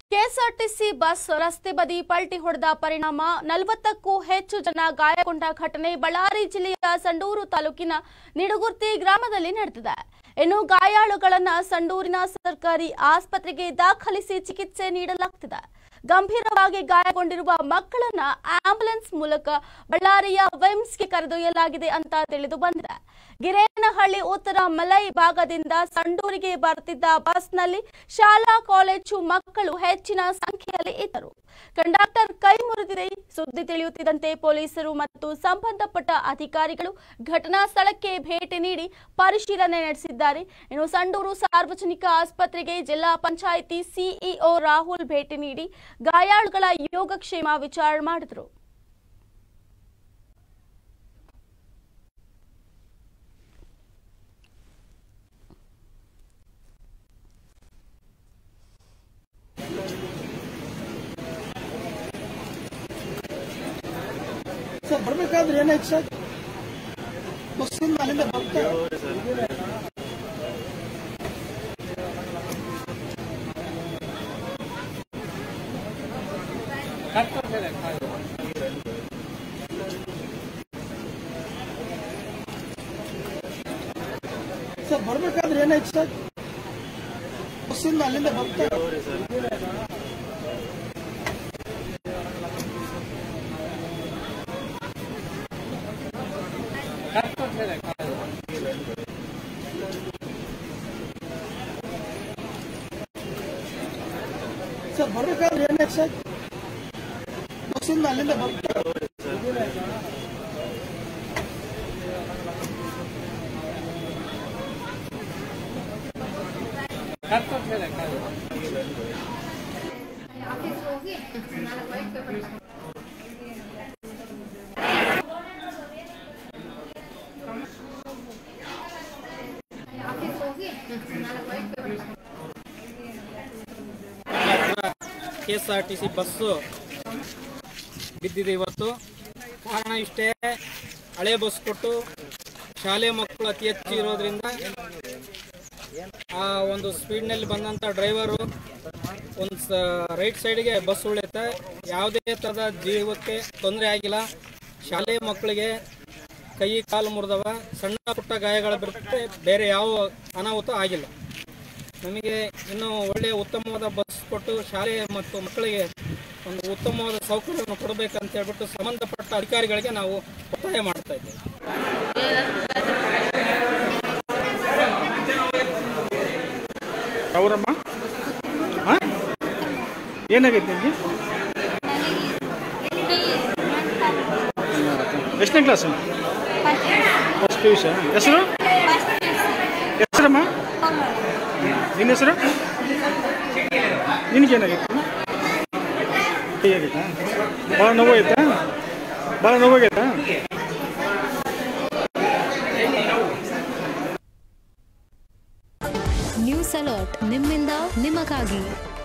KSRTC bus ರಸ್ತೆ ಬದಿ ಪಲ್ಟಿ ಹೊಡೆದ ಪರಿಣಾಮ ನಲವತ್ತಕ್ಕೂ ಹೆಚ್ಚು ಜನ ಗಾಯಗೊಂಡ ಘಟನೆ ಬಳ್ಳಾರಿ ಜಿಲ್ಲೆಯ ಸಂಡೂರು ತಾಲೂಕಿನ ನಿಡುಗುರ್ತಿ ಗ್ರಾಮದಲ್ಲಿ ನಡೆದಿದೆ ಇನ್ನು ಗಾಯಾಳುಗಳನ್ನ ಸಂಡೂರಿನ ಸರ್ಕಾರಿ ಆಸ್ಪತ್ರೆಗೆ ದಾಖಲಿಸಿ ಚಿಕಿತ್ಸೆ ನೀಡಲಾಗ್ತಿದೆ ಗಂಭೀರವಾಗಿ ಗಾಯಗೊಂಡಿರುವ ಮಕ್ಕಳನ್ನ ಆಂಬ್ಯುಲೆನ್ಸ್ ಮೂಲಕ ಬಳ್ಳಾರಿಯ ವಿಮ್ಸ್ಗೆ ಕರೆದೊಯ್ಯಲಾಗಿದೆ ಅಂತ ತಿಳಿದು ಬಂದಿದೆ ಗಿರೇನಹಳ್ಳಿ ಉತ್ತರ ಮಲೈ ಭಾಗದಿಂದ ಸಂಡೂರಿಗೆ ಬರುತ್ತಿದ್ದ ಬಸ್ನಲ್ಲಿ ಶಾಲಾ ಕಾಲೇಜು ಮಕ್ಕಳು ಹೆಚ್ಚಿನ ಸಂಖ್ಯೆಯಲ್ಲಿ ಇದ್ದರು ಕಂಡಕ್ಟರ್ ಕೈ ಮುರಿದಿದೆ ಸುದ್ದಿ ತಿಳಿಯುತ್ತಿದ್ದಂತೆ ಪೊಲೀಸರು ಮತ್ತು ಸಂಬಂಧಪಟ್ಟ ಅಧಿಕಾರಿಗಳು ಘಟನಾ ಸ್ಥಳಕ್ಕೆ ಭೇಟಿ ನೀಡಿ ಪರಿಶೀಲನೆ ನಡೆಸಿದ್ದಾರೆ ಇನ್ನು ಸಂಡೂರು ಸಾರ್ವಜನಿಕ ಆಸ್ಪತ್ರೆಗೆ ಜಿಲ್ಲಾ ಪಂಚಾಯಿತಿ ಸಿಇಒ ರಾಹುಲ್ ಭೇಟಿ ನೀಡಿ ಗಾಯಾಳುಗಳ ಯೋಗಕ್ಷೇಮ ವಿಚಾರಣೆ ಮಾಡಿದರು ಸರ್ ಬರ್ಬೇಕಾದ್ರೆ ಏನಾಯ್ತು ಸರ್ ಬಸ್ಸಿಂದ ಅಲ್ಲಿಂದ ಬರ್ತಾ ಸರ್ ಬರ್ಬೇಕಾದ್ರೆ ಏನಾಯ್ತು ಸರ್ ಬಸ್ಸಿಂದ ಅಲ್ಲಿಂದ ಬರ್ತಾ ಸರ್ ಬರ್ಬೇಕಾದ್ರೆ ಏನಾಯ್ತು ಸರ್ ಬಸ್ಸಿಂದ ಅಲ್ಲಿಂದ ಬರ್ತಾ ಆಫೀಸ್ಗೆ ಹೋಗಿ ನಾಲ್ಕು ವೈಟ್ ಪೇಪರ್ ಆಫೀಸ್ಗೆ ಹೋಗಿ ನಾಲ್ಕು white paper K S R T C bus ಬಿದ್ದಿದೆ ಇವತ್ತು ಕಾರಣ ಇಷ್ಟೇ ಹಳೆ ಬಸ್ ಕೊಟ್ಟು ಶಾಲೆ ಮಕ್ಕಳು ಅತಿ ಹೆಚ್ಚು ಇರೋದ್ರಿಂದ ಆ ಒಂದು ಸ್ಪೀಡ್ನಲ್ಲಿ ಬಂದಂಥ ಡ್ರೈವರು ಒಂದು ಸ ರೈಟ್ ಸೈಡ್ಗೆ ಬಸ್ ಉಳಿಯುತ್ತೆ ಯಾವುದೇ ಥರದ ಜೀವಕ್ಕೆ ತೊಂದರೆ ಆಗಿಲ್ಲ ಶಾಲೆ ಮಕ್ಕಳಿಗೆ ಕೈ ಕಾಲು ಮುರಿದವ ಸಣ್ಣ ಪುಟ್ಟ ಗಾಯಗಳು ಬರುತ್ತೆ ಬೇರೆ ಯಾವ ಅನಾಹುತ ಆಗಿಲ್ಲ ನಮಗೆ ಇನ್ನೂ ಒಳ್ಳೆಯ ಉತ್ತಮವಾದ ಬಸ್ ಕೊಟ್ಟು ಶಾಲೆ ಮತ್ತು ಮಕ್ಕಳಿಗೆ ಒಂದು ಉತ್ತಮವಾದ ಸೌಕರ್ಯವನ್ನು ಕೊಡಬೇಕಂತ ಹೇಳ್ಬಿಟ್ಟು ಸಂಬಂಧಪಟ್ಟ ಅಧಿಕಾರಿಗಳಿಗೆ ನಾವು ಒತ್ತಾಯ ಮಾಡ್ತಾ ಇದ್ದೇವೆ ಅವರಮ್ಮ ಏನಾಗೈತೆ ನಿಮಗೆ ಎಷ್ಟನೇ class first P U C ಹೆಸರು ಹೆಸರಮ್ಮ ನಿನ್ನ ಹೆಸರು ನಿನಗೇನಾಗೈತೆ ಕೈ ಆಗೈತಾ ಭಾಳ ನೋವಾಗೈತಾ ಭಾಳ ನೋವಾಗೈತಾ ನ್ಯೂಸ್ ಅಲರ್ಟ್ ನಿಮ್ಮಿಂದ ನಿಮಗಾಗಿ